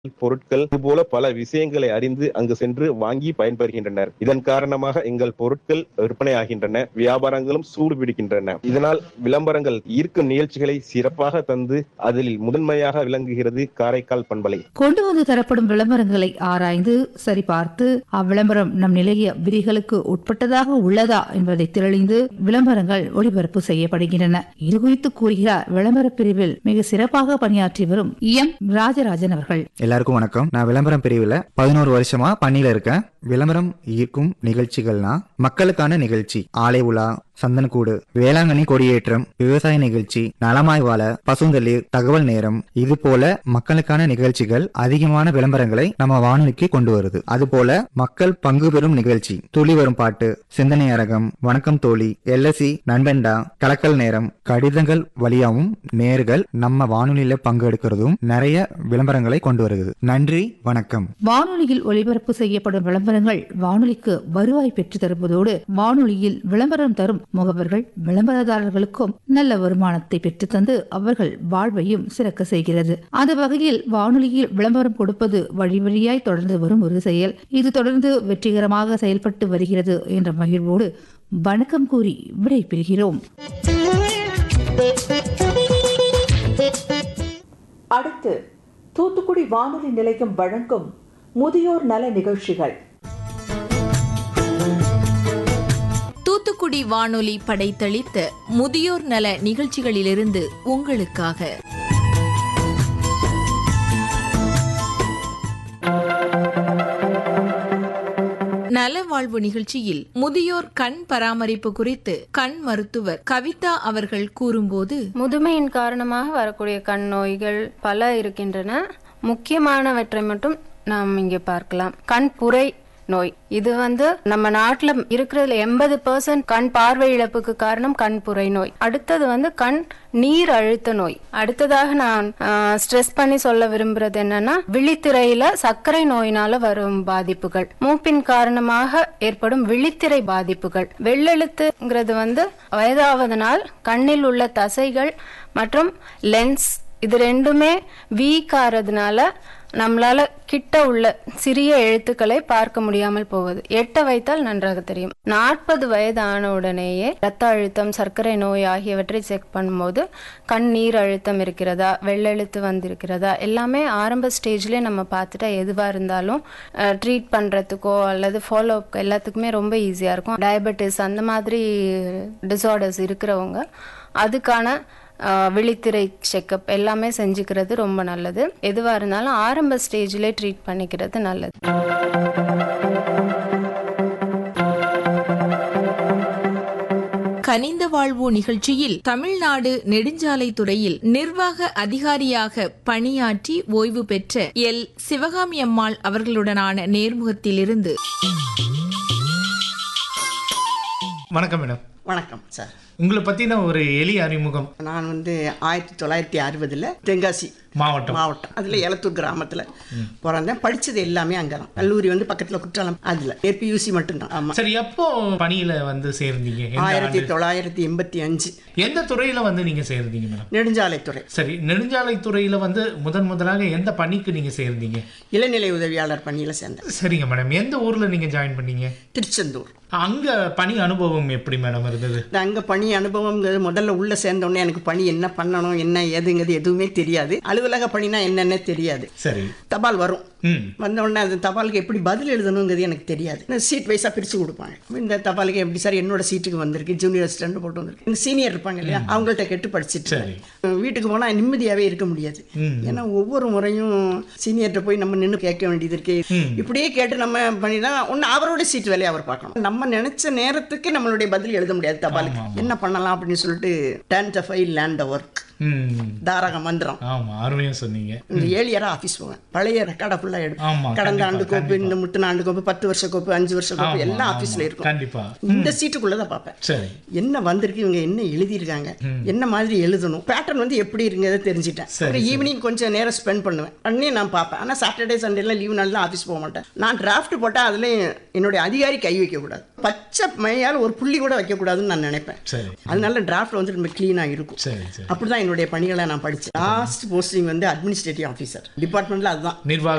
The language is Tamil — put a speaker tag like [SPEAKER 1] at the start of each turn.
[SPEAKER 1] பொருட்கள் இதுபோல பல விஷயங்களை அறிந்து அங்கு சென்று வாங்கி பயன்பெறுகின்றனர் இதன் காரணமாக எங்கள் பொருட்கள் விற்பனையாகின்றன வியாபாரங்களும் சூடு பிடிக்கின்றன இதனால் விளம்பரங்கள் ஈர்க்கும் நிகழ்ச்சிகளை சிறப்பாக தந்து அதில் முதன்மையாக விளங்குகிறது காரைக்கால் பண்பலை
[SPEAKER 2] கொண்டு வந்து தரப்படும் விளம்பரங்களை ஆராய்ந்து சரிபார்த்து அவ்விளம்பரம் நம் நிலைய விதிகளுக்கு உட்பட்டதாக உள்ளதா என்பதை தெளிந்து விளம்பரங்கள் ஒளிபரப்பு செய்யப்படுகின்றன இது குறித்து கூறுகிறார் விளம்பர பிரிவில் மிக சிறப்பாக பணியாற்றி வரும் எம் ராஜராஜன் அவர்கள்
[SPEAKER 3] எல்லாருக்கும் வணக்கம் நான் விளம்பரம் பிரிவில் பதினோரு வருஷமா பணியில இருக்கேன் விளம்பரம் ஈர்க்கும் நிகழ்ச்சிகள்னா மக்களுக்கான நிகழ்ச்சி ஆலை உலா சந்தனக்கூடு வேளாங்கண்ணி கொடியேற்றம் விவசாய நிகழ்ச்சி நலமாய் வாழ பசுந்தளிர் தகவல் நேரம் இது போல மக்களுக்கான நிகழ்ச்சிகள் அதிகமான விளம்பரங்களை நம்ம வானொலிக்கு கொண்டு வருது அதுபோல மக்கள் பங்கு பெறும் நிகழ்ச்சி துளி வரும் பாட்டு சிந்தனை அரங்கம் வணக்கம் தோழி எல்எஸ்சி நண்பன்டா கலக்கல் நேரம் கடிதங்கள் வழியாவும் நேர்கள் நம்ம வானொலியில பங்கெடுக்கிறதும் நிறைய விளம்பரங்களை கொண்டு வருகிறது நன்றி வணக்கம்
[SPEAKER 2] வானொலியில் ஒளிபரப்பு செய்யப்படும் விளம்பரங்கள் வானொலிக்கு வருவாய் பெற்று தருவதோடு வானொலியில் விளம்பரம் தரும் முகவர்கள் விளம்பரதாரர்களுக்கும் நல்ல வருமானத்தை பெற்றுத்தந்து அவர்கள் வாழ்வையும் சிறக்க செய்கிறது அந்த வகையில் வானொலியில் விளம்பரம் கொடுப்பது வழி வழியாய் தொடர்ந்து வரும் ஒரு செயல் இது தொடர்ந்து வெற்றிகரமாக செயல்பட்டு வருகிறது என்ற மகிழ்வோடு வணக்கம் கூறி விடைபெறுகிறோம்
[SPEAKER 4] அடுத்து தூத்துக்குடி வானொலி நிலையம் வழங்கும் முதியோர் நல நிகழ்ச்சிகள்
[SPEAKER 5] தூத்துக்குடி வானொலி படைத்தளித்த முதியோர் நல நிகழ்ச்சிகளிலிருந்து உங்களுக்காக நலவாழ்வு நிகழ்ச்சியில் முதியோர் கண் பராமரிப்பு குறித்து கண் மருத்துவர் கவிதா அவர்கள் கூறும்போது
[SPEAKER 6] முதுமையின் காரணமாக வரக்கூடிய கண் நோய்கள் பல இருக்கின்றன முக்கியமானவற்றை மட்டும் நாம் இங்கே பார்க்கலாம் கண் புரை நோய் இது வந்து நம்ம நாட்டுல இருக்கிறதுல எண்பது பெர்சன்ட் கண் பார்வை இழப்புக்கு காரணம் கண் புரை நோய் அடுத்தது வந்து கண் நீர் அழுத்த நோய் அடுத்ததாக நான் ஸ்ட்ரெஸ் பண்ணி சொல்ல விரும்புறது என்னன்னா விழித்திரையில சர்க்கரை நோயினால வரும் பாதிப்புகள் மூப்பின் காரணமாக ஏற்படும் விழித்திரை பாதிப்புகள் வெள்ளெழுத்துங்கிறது வந்து வயதாவதனால் கண்ணில் உள்ள தசைகள் மற்றும் லென்ஸ் இது ரெண்டுமே வீக் ஆறதுனால நம்மளால கிட்ட உள்ள சிறிய எழுத்துக்களை பார்க்க முடியாமல் போவது எட்ட வைத்தால் நன்றாக தெரியும் நாற்பது வயது ஆன உடனேயே ரத்த அழுத்தம் சர்க்கரை நோய் ஆகியவற்றை செக் பண்ணும்போது கண் நீர் அழுத்தம் இருக்கிறதா வெள்ளெழுத்து வந்திருக்கிறதா எல்லாமே ஆரம்ப ஸ்டேஜ்லேயே நம்ம பார்த்துட்டா எதுவா இருந்தாலும் ட்ரீட் பண்றதுக்கோ அல்லது ஃபாலோ அப் எல்லாத்துக்குமே ரொம்ப ஈஸியா இருக்கும் டயபெட்டிஸ் அந்த மாதிரி டிசார்டர்ஸ் இருக்கிறவங்க அதுக்கான விழித்திரை செக்கப் எல்லாமே செஞ்சுக்கிறது ரொம்ப நல்லது எதுவாக இருந்தாலும் ஆரம்ப ஸ்டேஜ்லேயே ட்ரீட் பண்ணிக்கிறது நல்லது
[SPEAKER 5] கனிந்த வாழ்வு நிகழ்ச்சியில் தமிழ்நாடு நெடுஞ்சாலைத்துறையில் நிர்வாக அதிகாரியாக பணியாற்றி ஓய்வு பெற்ற எல் சிவகாமி அம்மாள் அவர்களுடனான நேர்முகத்திலிருந்து
[SPEAKER 7] வணக்கம் மேடம்
[SPEAKER 8] வணக்கம் சார்
[SPEAKER 7] உங்களை பத்தின ஒரு எளிய அறிமுகம்
[SPEAKER 8] நான் வந்து ஆயிரத்தி தொள்ளாயிரத்தி அறுபதில் தென்காசி
[SPEAKER 7] மாவட்டம்
[SPEAKER 8] மாவட்டம் அதில் எலத்தூர் கிராமத்தில் பிறந்தேன் படித்தது எல்லாமே அங்கே தான் கல்லூரி வந்து பக்கத்தில் குற்றாலம் அதில் ஏபியூசி மட்டும்தான் ஆமாம்
[SPEAKER 7] சரி எப்போ பணியில வந்து சேர்ந்தீங்க எந்த
[SPEAKER 8] ஆயிரத்தி
[SPEAKER 7] ஆண்டு?
[SPEAKER 8] தொள்ளாயிரத்தி எண்பத்தி அஞ்சு
[SPEAKER 7] எந்த துறையில வந்து நீங்க சேர்ந்தீங்க மேடம்
[SPEAKER 8] நெடுஞ்சாலைத்துறை
[SPEAKER 7] சரி நெடுஞ்சாலைத்துறையில வந்து முதன் முதலாக எந்த பணிக்கு நீங்க சேர்ந்தீங்க
[SPEAKER 8] இளநிலை உதவியாளர் பணியில் சேர்ந்தேன்
[SPEAKER 7] சரிங்க மேடம் எந்த ஊர்ல நீங்க ஜாயின் பண்ணீங்க
[SPEAKER 8] திருச்செந்தூர்
[SPEAKER 7] அங்க பணி அனுபவம் எப்படி மேடம் இருந்தது
[SPEAKER 8] இந்த அங்கே பணி அனுபவம்ங்கிறது முதல்ல உள்ளே சேர்ந்தோடனே எனக்கு பணி என்ன பண்ணணும் என்ன ஏதுங்கிறது எதுவுமே தெரியாது அலுவலக பணினா என்னென்ன தெரியாது
[SPEAKER 7] சரி
[SPEAKER 8] தபால் வரும்
[SPEAKER 7] ம்
[SPEAKER 8] வந்த உடனே அந்த தபாலுக்கு எப்படி பதில் எழுதணுங்கிறது எனக்கு தெரியாது சீட் வைஸாக பிரித்து கொடுப்பாங்க இந்த தபாலுக்கு எப்படி சார் என்னோட சீட்டுக்கு வந்திருக்கு ஜூனியர் அசிஸ்டன்ட் போட்டு வந்திருக்கு இந்த சீனியர் இருப்பாங்க இல்லையா அவங்கள்ட்ட கெட்டு படிச்சுட்டு
[SPEAKER 7] சரி.
[SPEAKER 8] வீட்டுக்கு போனால் நிம்மதியாகவே இருக்க முடியாது ஏன்னா ஒவ்வொரு முறையும் சீனியர்கிட்ட போய் நம்ம நின்று கேட்க வேண்டியது இருக்கு இப்படியே கேட்டு நம்ம பண்ணினா ஒன்று அவரோட சீட் வேலையை அவர் பார்க்கணும் நம்ம நினைச்ச நேரத்துக்கு நம்மளுடைய பதில் எழுத முடியாது தபாலுக்கு என்ன பண்ணலாம் அப்படின்னு சொல்லிட்டு டேன் த ஃபைல் லேண்ட் ஒர்க்
[SPEAKER 7] ம்
[SPEAKER 8] தாரக மந்திரம்
[SPEAKER 7] ஆமா அருமையா சொன்னீங்க
[SPEAKER 8] இந்த ஏழியரா ஆஃபீஸ் போவேன் பழைய ரெக்கார்டை ஃபுல்லாக எடுப்பேன்
[SPEAKER 7] ஆமா,
[SPEAKER 8] கடந்த
[SPEAKER 7] கண்டிப்பா,
[SPEAKER 8] ஆண்டு கோப்பு
[SPEAKER 7] கண்டிப்பா.
[SPEAKER 8] இந்த முட்டின ஆண்டு கோப்பு பத்து வருஷ கோப்பு அஞ்சு வருஷ கோப்பு
[SPEAKER 7] ஆமா,
[SPEAKER 8] எல்லாம்
[SPEAKER 7] ஆமா.
[SPEAKER 8] ஆஃபீஸில் இருக்கும்
[SPEAKER 7] கண்டிப்பா
[SPEAKER 8] இந்த சீட்டுக்குள்ள தான் பார்ப்பேன்
[SPEAKER 7] சரி
[SPEAKER 8] என்ன வந்திருக்கு இவங்க என்ன எழுதியிருக்காங்க என்ன மாதிரி எழுதணும் பேட்டர்ன் வந்து எப்படி இருக்குங்கிறத தெரிஞ்சுட்டேன்
[SPEAKER 7] சரி,
[SPEAKER 8] அப்புறம் ஈவினிங் கொஞ்சம் நேரம் ஸ்பெண்ட் பண்ணுவேன் பண்ணி நான் பார்ப்பேன் ஆனால் சாட்டர்டே சண்டேலாம் லீவ் நாள் தான் ஆஃபீஸ் போக மாட்டேன் நான் டிராஃப்ட் போட்டால் அதில் என்னுடைய அதிகாரி கை வைக்கக்கூடாது பச்சை மையால் ஒரு புள்ளி கூட வைக்கக்கூடாதுன்னு நான் நினைப்பேன்
[SPEAKER 7] சரி
[SPEAKER 8] அதனால டிராஃப்ட் வந்து ரொம்ப க்ளீனாக இருக்கும்
[SPEAKER 7] சரி சரி
[SPEAKER 8] அப்படிதான் என்னுடைய பணிகளை நான் படித்தேன் லாஸ்ட் போஸ்டிங் வந்து அட்மினிஸ்ட்ரேட்டிவ் ஆஃபீஸர் டிபார்ட்மெண்ட்டில் அதுதான்
[SPEAKER 7] நிர்வாக